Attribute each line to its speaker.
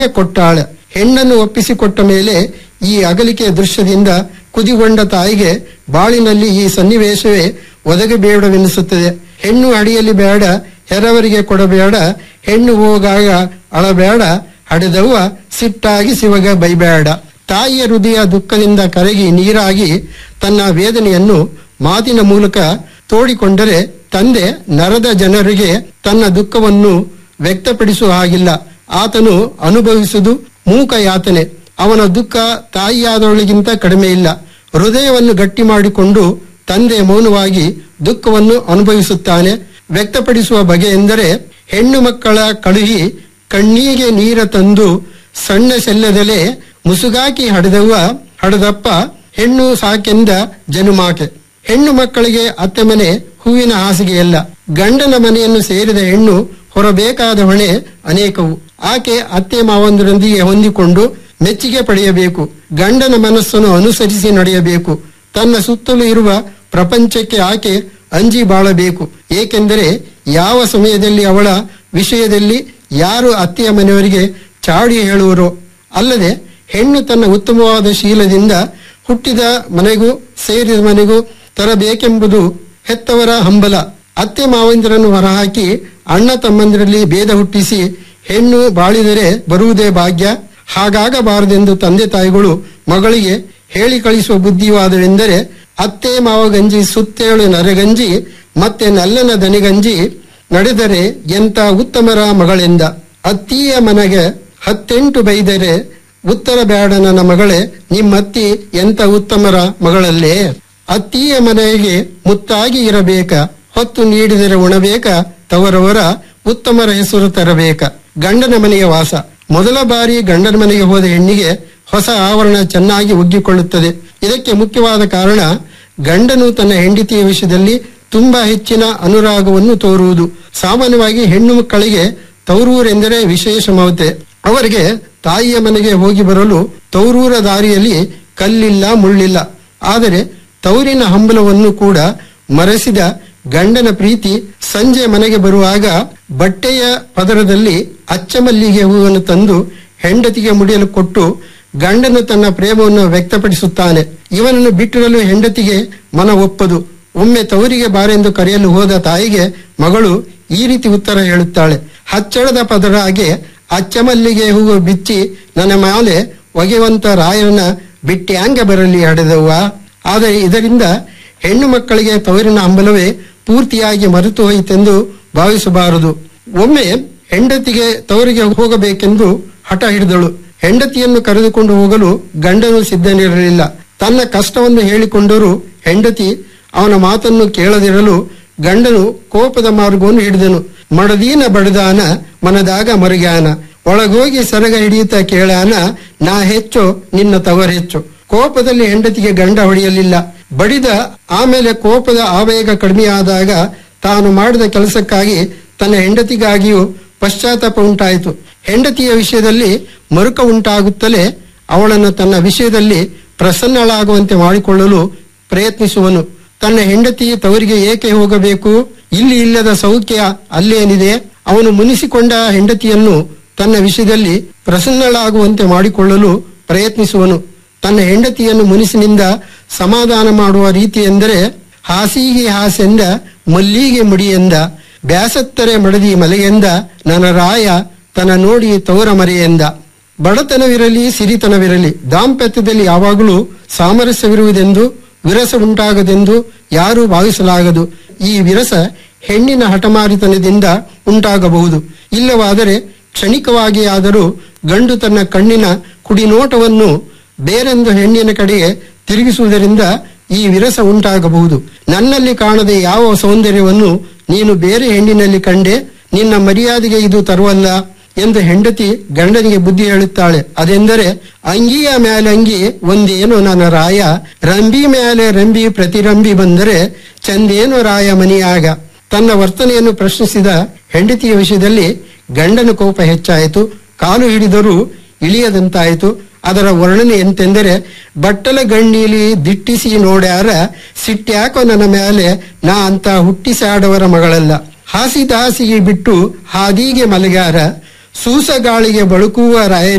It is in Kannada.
Speaker 1: ಕೊಟ್ಟಾಳೆ ಹೆಣ್ಣನ್ನು ಒಪ್ಪಿಸಿಕೊಟ್ಟ ಮೇಲೆ ಈ ಅಗಲಿಕೆಯ ದೃಶ್ಯದಿಂದ ಕುದಿಗೊಂಡ ತಾಯಿಗೆ ಬಾಳಿನಲ್ಲಿ ಈ ಸನ್ನಿವೇಶವೇ ಒದಗಬೇಡವೆನಿಸುತ್ತದೆ ಹೆಣ್ಣು ಅಡಿಯಲ್ಲಿ ಬೇಡ ಹೆರವರಿಗೆ ಕೊಡಬೇಡ ಹೆಣ್ಣು ಹೋಗಾಗ ಅಳಬೇಡ ಹಡೆದವ್ವ ಸಿಟ್ಟಾಗಿ ಶಿವಗ ಬೈಬೇಡ ತಾಯಿಯ ಹೃದಯ ದುಃಖದಿಂದ ಕರಗಿ ನೀರಾಗಿ ತನ್ನ ವೇದನೆಯನ್ನು ಮಾತಿನ ಮೂಲಕ ತೋಡಿಕೊಂಡರೆ ತಂದೆ ನರದ ಜನರಿಗೆ ತನ್ನ ದುಃಖವನ್ನು ವ್ಯಕ್ತಪಡಿಸುವ ಹಾಗಿಲ್ಲ ಆತನು ಅನುಭವಿಸುವುದು ಮೂಕ ಯಾತನೆ ಅವನ ದುಃಖ ತಾಯಿಯಾದವಳಿಗಿಂತ ಕಡಿಮೆ ಇಲ್ಲ ಹೃದಯವನ್ನು ಗಟ್ಟಿ ಮಾಡಿಕೊಂಡು ತಂದೆ ಮೌನವಾಗಿ ದುಃಖವನ್ನು ಅನುಭವಿಸುತ್ತಾನೆ ವ್ಯಕ್ತಪಡಿಸುವ ಬಗೆ ಎಂದರೆ ಹೆಣ್ಣು ಮಕ್ಕಳ ಕಳುಹಿ ಕಣ್ಣೀಗೆ ನೀರ ತಂದು ಸಣ್ಣ ಶಲ್ಯದಲೆ ಮುಸುಗಾಕಿ ಹಡೆದವ್ವ ಹಡೆದಪ್ಪ ಹೆಣ್ಣು ಸಾಕೆಂದ ಜನುಮಾಕೆ ಹೆಣ್ಣು ಮಕ್ಕಳಿಗೆ ಅತ್ತೆ ಮನೆ ಹೂವಿನ ಹಾಸಿಗೆಯಲ್ಲ ಗಂಡನ ಮನೆಯನ್ನು ಸೇರಿದ ಹೆಣ್ಣು ಹೊರಬೇಕಾದ ಹೊಣೆ ಅನೇಕವು ಆಕೆ ಅತ್ತೆ ಮಾವಂದರೊಂದಿಗೆ ಹೊಂದಿಕೊಂಡು ಮೆಚ್ಚುಗೆ ಪಡೆಯಬೇಕು ಗಂಡನ ಮನಸ್ಸನ್ನು ಅನುಸರಿಸಿ ನಡೆಯಬೇಕು ತನ್ನ ಸುತ್ತಲೂ ಇರುವ ಪ್ರಪಂಚಕ್ಕೆ ಆಕೆ ಅಂಜಿ ಬಾಳಬೇಕು ಏಕೆಂದರೆ ಯಾವ ಸಮಯದಲ್ಲಿ ಅವಳ ವಿಷಯದಲ್ಲಿ ಯಾರು ಅತ್ತೆಯ ಮನೆಯವರಿಗೆ ಚಾಡಿ ಹೇಳುವರೋ ಅಲ್ಲದೆ ಹೆಣ್ಣು ತನ್ನ ಉತ್ತಮವಾದ ಶೀಲದಿಂದ ಹುಟ್ಟಿದ ಮನೆಗೂ ಸೇರಿದ ಮನೆಗೂ ತರಬೇಕೆಂಬುದು ಹೆತ್ತವರ ಹಂಬಲ ಅತ್ತೆ ಮಾವಂದಿರನ್ನು ಹೊರಹಾಕಿ ಅಣ್ಣ ತಮ್ಮಂದಿರಲ್ಲಿ ಭೇದ ಹುಟ್ಟಿಸಿ ಹೆಣ್ಣು ಬಾಳಿದರೆ ಬರುವುದೇ ಭಾಗ್ಯ ಹಾಗಾಗಬಾರದೆಂದು ತಂದೆ ತಾಯಿಗಳು ಮಗಳಿಗೆ ಹೇಳಿ ಕಳಿಸುವ ಬುದ್ಧಿವಾದವೆಂದರೆ ಅತ್ತೆ ಮಾವ ಗಂಜಿ ಸುತ್ತೇಳು ನರೆಗಂಜಿ ಮತ್ತೆ ನಲ್ಲನ ದನಿಗಂಜಿ ನಡೆದರೆ ಎಂತ ಉತ್ತಮರ ಮಗಳೆಂದ ಅತ್ತಿಯ ಮನೆಗೆ ಹತ್ತೆಂಟು ಬೈದರೆ ಉತ್ತರ ಬೇಡ ನನ್ನ ಮಗಳೇ ನಿಮ್ಮತ್ತಿ ಎಂತ ಉತ್ತಮರ ಮಗಳಲ್ಲೇ ಅತ್ತಿಯ ಮನೆಗೆ ಮುತ್ತಾಗಿ ಇರಬೇಕ ಹೊತ್ತು ನೀಡಿದರೆ ಉಣಬೇಕ ತವರವರ ಉತ್ತಮರ ಹೆಸರು ತರಬೇಕ ಗಂಡನ ಮನೆಯ ವಾಸ ಮೊದಲ ಬಾರಿ ಗಂಡನ ಮನೆಗೆ ಹೋದ ಹೆಣ್ಣಿಗೆ ಹೊಸ ಆವರಣ ಚೆನ್ನಾಗಿ ಒಗ್ಗಿಕೊಳ್ಳುತ್ತದೆ ಇದಕ್ಕೆ ಮುಖ್ಯವಾದ ಕಾರಣ ಗಂಡನು ತನ್ನ ಹೆಂಡತಿಯ ವಿಷಯದಲ್ಲಿ ತುಂಬಾ ಹೆಚ್ಚಿನ ಅನುರಾಗವನ್ನು ತೋರುವುದು ಸಾಮಾನ್ಯವಾಗಿ ಹೆಣ್ಣು ಮಕ್ಕಳಿಗೆ ತೌರೂರೆಂದರೆ ವಿಶೇಷ ಮಮತೆ ಅವರಿಗೆ ತಾಯಿಯ ಮನೆಗೆ ಹೋಗಿ ಬರಲು ತೌರೂರ ದಾರಿಯಲ್ಲಿ ಕಲ್ಲಿಲ್ಲ ಮುಳ್ಳಿಲ್ಲ ಆದರೆ ತೌರಿನ ಹಂಬಲವನ್ನು ಕೂಡ ಮರೆಸಿದ ಗಂಡನ ಪ್ರೀತಿ ಸಂಜೆ ಮನೆಗೆ ಬರುವಾಗ ಬಟ್ಟೆಯ ಪದರದಲ್ಲಿ ಅಚ್ಚಮಲ್ಲಿಗೆ ಹೂವನ್ನು ತಂದು ಹೆಂಡತಿಗೆ ಮುಡಿಯಲು ಕೊಟ್ಟು ಗಂಡನು ತನ್ನ ಪ್ರೇಮವನ್ನು ವ್ಯಕ್ತಪಡಿಸುತ್ತಾನೆ ಇವನನ್ನು ಬಿಟ್ಟಿರಲು ಹೆಂಡತಿಗೆ ಮನ ಒಪ್ಪದು ಒಮ್ಮೆ ತವರಿಗೆ ಬಾರೆಂದು ಕರೆಯಲು ಹೋದ ತಾಯಿಗೆ ಮಗಳು ಈ ರೀತಿ ಉತ್ತರ ಹೇಳುತ್ತಾಳೆ ಹಚ್ಚಳದ ಪದರ ಹಾಗೆ ಅಚ್ಚಮಲ್ಲಿಗೆ ಹೂವು ಬಿಚ್ಚಿ ನನ್ನ ಮೇಲೆ ಒಗೆವಂತ ರಾಯನ ಬಿಟ್ಟಿ ಹಂಗೆ ಬರಲಿ ಹಡೆದವ್ವ ಆದರೆ ಇದರಿಂದ ಹೆಣ್ಣು ಮಕ್ಕಳಿಗೆ ತವರಿನ ಹಂಬಲವೇ ಪೂರ್ತಿಯಾಗಿ ಮರೆತು ಹೋಯಿತೆಂದು ಭಾವಿಸಬಾರದು ಒಮ್ಮೆ ಹೆಂಡತಿಗೆ ತವರಿಗೆ ಹೋಗಬೇಕೆಂದು ಹಠ ಹಿಡಿದಳು ಹೆಂಡತಿಯನ್ನು ಕರೆದುಕೊಂಡು ಹೋಗಲು ಗಂಡನು ಸಿದ್ಧನಿರಲಿಲ್ಲ ತನ್ನ ಕಷ್ಟವನ್ನು ಹೇಳಿಕೊಂಡರೂ ಹೆಂಡತಿ ಅವನ ಮಾತನ್ನು ಕೇಳದಿರಲು ಗಂಡನು ಕೋಪದ ಮಾರ್ಗವನ್ನು ಹಿಡಿದನು ಮಡದೀನ ಬಡದಾನ ಮನದಾಗ ಮರುಗಾನ ಒಳಗೋಗಿ ಸರಗ ಹಿಡಿಯುತ್ತಾ ಕೇಳಾನ ನಾ ಹೆಚ್ಚು ನಿನ್ನ ತವರ್ ಹೆಚ್ಚು ಕೋಪದಲ್ಲಿ ಹೆಂಡತಿಗೆ ಗಂಡ ಹೊಡೆಯಲಿಲ್ಲ ಬಡಿದ ಆಮೇಲೆ ಕೋಪದ ಆವೇಗ ಕಡಿಮೆಯಾದಾಗ ತಾನು ಮಾಡಿದ ಕೆಲಸಕ್ಕಾಗಿ ತನ್ನ ಹೆಂಡತಿಗಾಗಿಯೂ ಪಶ್ಚಾತ್ತಾಪ ಉಂಟಾಯಿತು ಹೆಂಡತಿಯ ವಿಷಯದಲ್ಲಿ ಮರುಕ ಉಂಟಾಗುತ್ತಲೇ ಅವಳನ್ನು ತನ್ನ ವಿಷಯದಲ್ಲಿ ಪ್ರಸನ್ನಳಾಗುವಂತೆ ಮಾಡಿಕೊಳ್ಳಲು ಪ್ರಯತ್ನಿಸುವನು ತನ್ನ ಹೆಂಡತಿ ತವರಿಗೆ ಏಕೆ ಹೋಗಬೇಕು ಇಲ್ಲಿ ಇಲ್ಲದ ಸೌಖ್ಯ ಅಲ್ಲೇನಿದೆ ಅವನು ಮುನಿಸಿಕೊಂಡ ಹೆಂಡತಿಯನ್ನು ತನ್ನ ವಿಷಯದಲ್ಲಿ ಪ್ರಸನ್ನಳಾಗುವಂತೆ ಮಾಡಿಕೊಳ್ಳಲು ಪ್ರಯತ್ನಿಸುವನು ತನ್ನ ಹೆಂಡತಿಯನ್ನು ಮುನಿಸಿನಿಂದ ಸಮಾಧಾನ ಮಾಡುವ ರೀತಿ ಎಂದರೆ ಹಾಸಿಗೆ ಹಾಸೆಂದ ಮಲ್ಲಿಗೆ ಮುಡಿಯೆಂದ ಬ್ಯಾಸತ್ತರೆ ಮಡದಿ ಮಲೆಯೆಂದ ನನ್ನ ರಾಯ ತನ್ನ ನೋಡಿ ತವರ ಮರೆಯೆಂದ ಬಡತನವಿರಲಿ ಸಿರಿತನವಿರಲಿ ದಾಂಪತ್ಯದಲ್ಲಿ ಯಾವಾಗಲೂ ಸಾಮರಸ್ಯವಿರುವುದೆಂದು ವಿರಸ ಉಂಟಾಗದೆಂದು ಯಾರೂ ಭಾವಿಸಲಾಗದು ಈ ವಿರಸ ಹೆಣ್ಣಿನ ಹಠಮಾರಿತನದಿಂದ ಉಂಟಾಗಬಹುದು ಇಲ್ಲವಾದರೆ ಕ್ಷಣಿಕವಾಗಿ ಆದರೂ ಗಂಡು ತನ್ನ ಕಣ್ಣಿನ ಕುಡಿನೋಟವನ್ನು ಬೇರೆಂದು ಹೆಣ್ಣಿನ ಕಡೆಗೆ ತಿರುಗಿಸುವುದರಿಂದ ಈ ವಿರಸ ಉಂಟಾಗಬಹುದು ನನ್ನಲ್ಲಿ ಕಾಣದೆ ಯಾವ ಸೌಂದರ್ಯವನ್ನು ನೀನು ಬೇರೆ ಹೆಣ್ಣಿನಲ್ಲಿ ಕಂಡೆ ನಿನ್ನ ಮರ್ಯಾದೆಗೆ ಇದು ತರುವಲ್ಲ ಎಂದು ಹೆಂಡತಿ ಗಂಡನಿಗೆ ಬುದ್ಧಿ ಹೇಳುತ್ತಾಳೆ ಅದೆಂದರೆ ಅಂಗಿಯ ಮೇಲೆ ಅಂಗಿ ಒಂದೇನು ನನ್ನ ರಾಯ ರಂಬಿ ಮೇಲೆ ರಂಬಿ ಪ್ರತಿರಂಬಿ ಬಂದರೆ ಚಂದೇನು ರಾಯ ಮನಿಯಾಗ ತನ್ನ ವರ್ತನೆಯನ್ನು ಪ್ರಶ್ನಿಸಿದ ಹೆಂಡತಿಯ ವಿಷಯದಲ್ಲಿ ಗಂಡನ ಕೋಪ ಹೆಚ್ಚಾಯಿತು ಕಾಲು ಹಿಡಿದರೂ ಇಳಿಯದಂತಾಯಿತು ಅದರ ವರ್ಣನೆ ಎಂತೆಂದರೆ ಬಟ್ಟಲ ಗಣ್ಣೀಲಿ ದಿಟ್ಟಿಸಿ ನೋಡ್ಯಾರ ಸಿಟ್ಟ್ಯಾಕೋ ನನ್ನ ಮೇಲೆ ನಾ ಅಂತ ಹುಟ್ಟಿಸಾಡವರ ಮಗಳಲ್ಲ ಹಾಸಿದ ಹಾಸಿಗೆ ಬಿಟ್ಟು ಹಾದಿಗೆ ಮಲಗ್ಯಾರ ಸೂಸಗಾಳಿಗೆ ಬಳುಕುವ ರಾಯ